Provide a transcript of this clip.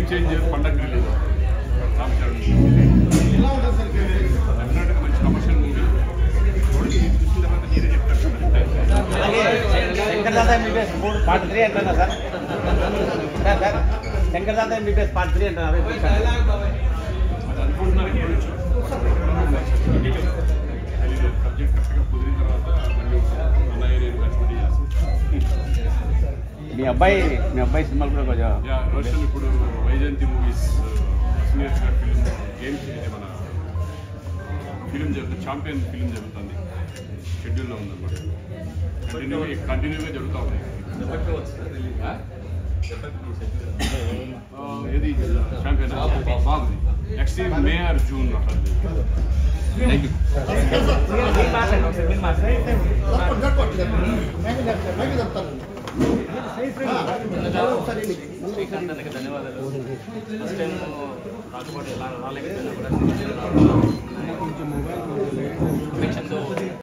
Game changer పండగ release Ram Charan డెఫినెట్గా మంచి కమర్షియల్ మూవీ చూడండి చూసిన తర్వాత మీరే చెప్తారు అలాగే శంకర్ దాదా ఎంబీబీఎస్ మూడు పార్ట్ త్రీ అంటున్నా sir sir sir Shankar Dada MBBS part three అంటున్నారు అది అనుకుంటున్నారు ఎప్పటి నుంచో అది సబ్జెక్ట్ కరెక్ట్గా కుదిరిన తర్వాత మళ్ళీ అన్నయ్య నేను కలిసి చేస్తాను మీ అబ్బాయి మీ అబ్బాయి సినిమాలు కూడా కొంచెం యా రోషన్ ఇప్పుడు వైజయంతి మూవీస్ సీనియర్స్ గారి ఫిలిం గేమ్ ఇది మన ఫిలిం జరుగుతుంది ఛాంపియన్ ఫిలిం జరుగుతుంది షెడ్యూల్లో ఉందన్నమాట కంటిన్యూ కంటిన్యూగా జరుగుతూ ఉంది ఆ? ఆ, ఏది ఛాంపియన్ బాగుంది next year May or June thank you ధన్యవాదాలు ఫస్ట్ టైం రాకపోతే ఎలా రాలేకపోయినా కూడా